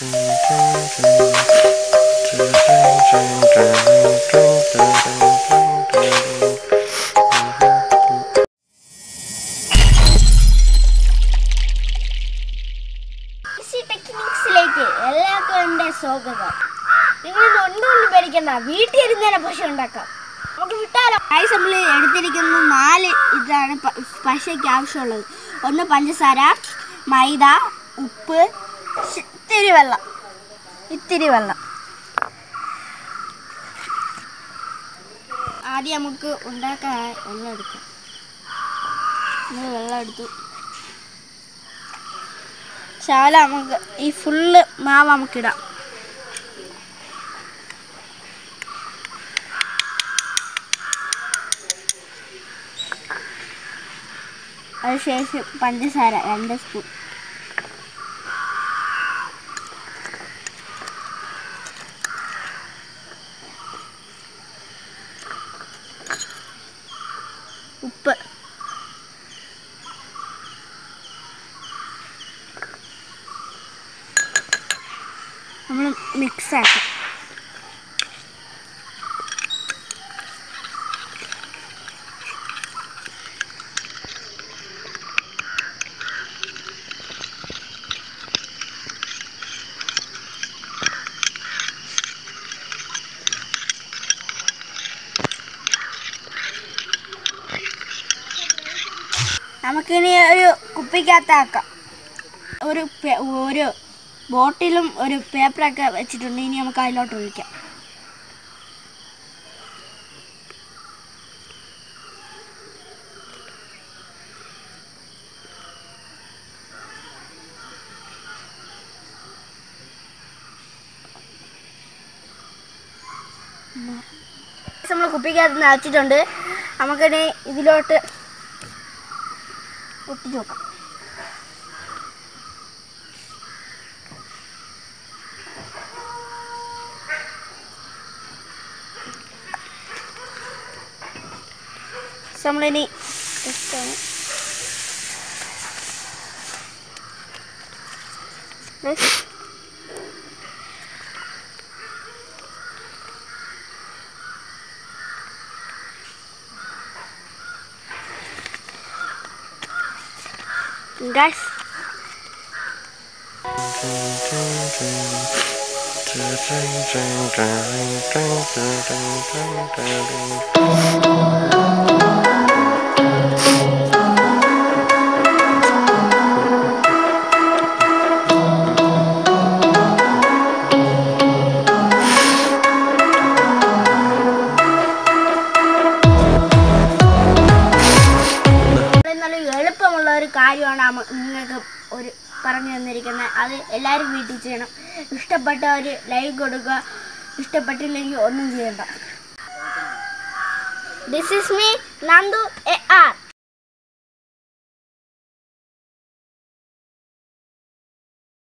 Easy ടെക്നിക്സിലേക്ക് എല്ലാവർക്കും എൻ്റെ സ്വാഗതം നിങ്ങൾ ഒന്നും പേടിക്കണ്ട വീട്ടിൽ ഇരുന്ന് തന്നെ പശ ഉണ്ടാക്കാം നമുക്ക് വിട്ടാലോ ഐസ് നമ്മൾ എടുത്തിരിക്കുന്ന നാല് ഇതാണ് പ- പശയ്ക്ക് ആവശ്യമുള്ളത് ഒന്ന് പഞ്ചസാര മൈദ ഉപ്പ് ശ്- ഇത്തിരി വെള്ളം ഇത്തിരി വെള്ളം ആദ്യം നമുക്ക് ഉണ്ടാക്കാൻ വെള്ളം എടുക്കാം നമ്മൾ വെള്ളം എടുത്തു ശാല നമുക്ക് ഈ ഫുള്ള് മാവ് നമുക്കിടാം അതിനുശേഷം പഞ്ചസാര രണ്ട് സ്പൂൺ ഉപ്പ് നമ്മൾ മിക്സ് ആക്കാം നമുക്കിനി ഒരു കുപ്പിക്കകത്താക്കാം ഒരു പെ- ഒരു ബോട്ടിലും ഒരു പേപ്പറൊക്കെ വെച്ചിട്ടുണ്ട് ഇനി നമുക്ക് അതിലോട്ട് ഒഴിക്കാം നമ്മൾ കുപ്പിക്കകത്ത് നിറച്ചിട്ടുണ്ട് നമുക്കിനി ഇതിലോട്ട് ഒട്ടിച്ച് നോക്കാം So, നമ്മളിനി just ഒന്ന് Yes. Guys, നല്ല എളുപ്പമുള്ള ഒരു കാര്യമാണ് അമ്മ- നിങ്ങൾക്ക് ഒരു പറഞ്ഞു തന്നിരിക്കുന്നത് അത് എല്ലാവരും വീട്ടിൽ ചെയ്യണം ഇഷ്ടപ്പെട്ട ഒരു ലൈക്ക് കൊടുക്കുക ഇഷ്ടപ്പെട്ടില്ലെങ്കിൽ ഒന്നും ചെയ്യണ്ട this is me Nandu A R